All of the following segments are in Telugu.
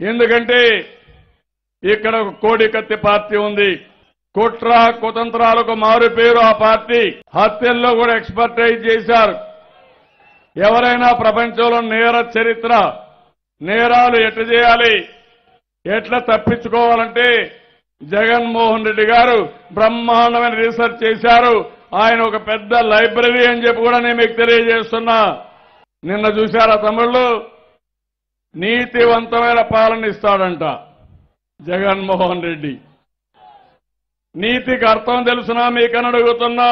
ఎందుకంటే ఇక్కడ ఒక కోడి కత్తి పార్టీ ఉంది కుట్ర కుతంత్రాలకు మారు పేరు ఆ పార్టీ హత్యల్లో కూడా ఎక్స్పర్టైజ్ చేశారు ఎవరైనా ప్రపంచంలో నేర చరిత్ర నేరాలు ఎట్లా చేయాలి ఎట్లా తప్పించుకోవాలంటే జగన్మోహన్ రెడ్డి గారు బ్రహ్మాండమైన రీసెర్చ్ చేశారు ఆయన ఒక పెద్ద లైబ్రరీ అని చెప్పి కూడా నేను మీకు తెలియజేస్తున్నా నిన్న చూశారా తమిళ్ళు నీతివంతమైన పాలన ఇస్తాడంట జగన్మోహన్ రెడ్డి నీతికి అర్థం తెలుసునా మీకని అడుగుతున్నా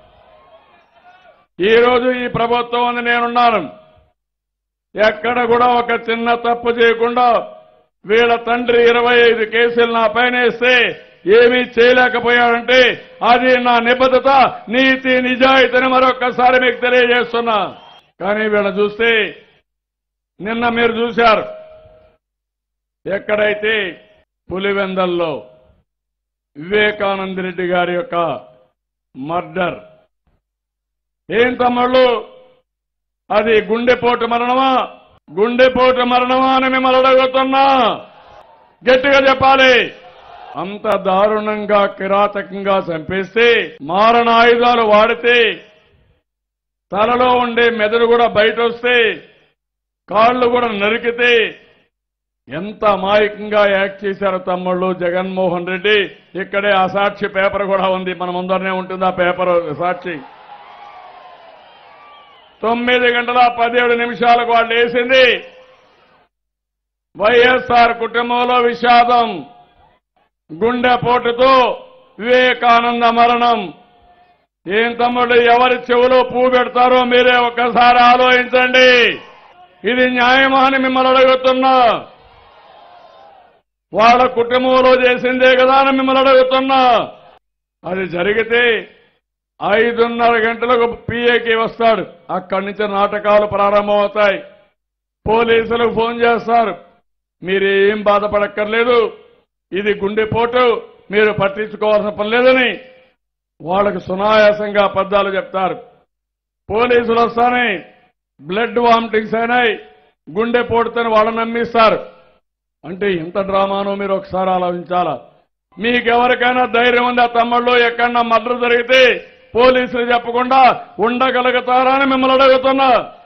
ఈ రోజు ఈ ప్రభుత్వం అని నేనున్నాను ఎక్కడ కూడా ఒక చిన్న తప్పు చేయకుండా వీళ్ళ తండ్రి ఇరవై ఐదు కేసులు నా పైన వేస్తే ఏమీ చేయలేకపోయాడంటే అది నా నిబద్ధత నీతి నిజాయితీని మరొక్కసారి మీకు తెలియజేస్తున్నా కానీ వీళ్ళ చూస్తే నిన్న మీరు చూశారు ఎక్కడైతే పులివెందల్లో వివేకానంద రెడ్డి గారి యొక్క మర్డర్ ఏం తమ్ముళ్ళు అది గుండెపోటు మరణమా గుండెపోటు మరణమా అని మిమ్మల్ని అడుగుతున్నా గట్టిగా చెప్పాలి అంత దారుణంగా కిరాతకంగా చంపేస్తే మారణ ఆయుధాలు వాడితే తలలో ఉండే మెదడు కూడా బయట వస్తే కాళ్ళు కూడా నరికితే ఎంత అమాయకంగా యాక్ట్ చేశారు తమ్ముళ్ళు జగన్మోహన్ రెడ్డి ఇక్కడే ఆ సాక్షి పేపర్ కూడా ఉంది మన ముందరనే ఉంటుంది ఆ పేపర్ సాక్షి తొమ్మిది గంటల పదిహేడు నిమిషాలకు వాళ్ళు వేసింది వైఎస్ఆర్ కుటుంబంలో విషాదం గుండెపోటుతో వివేకానంద మరణం ఏం తమ్ముడు ఎవరి చెవులో పువ్వు పెడతారో మీరే ఒక్కసారి ఆలోచించండి ఇది న్యాయమా అని మిమ్మల్ని అడుగుతున్నా వాళ్ళ కుటుంబంలో చేసిందే కదా అని మిమ్మల్ని అడుగుతున్నా అది జరిగితే ఐదున్నర గంటలకు పిఏకి వస్తాడు అక్కడి నుంచి నాటకాలు ప్రారంభమవుతాయి పోలీసులకు ఫోన్ చేస్తారు మీరేం బాధపడక్కర్లేదు ఇది గుండెపోటు మీరు పట్టించుకోవాల్సిన పని లేదని వాళ్ళకు సునాయాసంగా అబద్ధాలు చెప్తారు పోలీసులు వస్తానే బ్లడ్ వామిటింగ్స్ అయినాయి గుండెపోటుతోని వాళ్ళని నమ్మిస్తారు అంటే ఇంత డ్రామానో మీరు ఒకసారి ఆలోచించాలా మీకెవరికైనా ధైర్యం ఉందా తమ్ముళ్ళు ఎక్కడన్నా మర్డర్ జరిగితే పోలీసులు చెప్పకుండా ఉండగలుగుతారా అని మిమ్మల్ని అడుగుతున్నా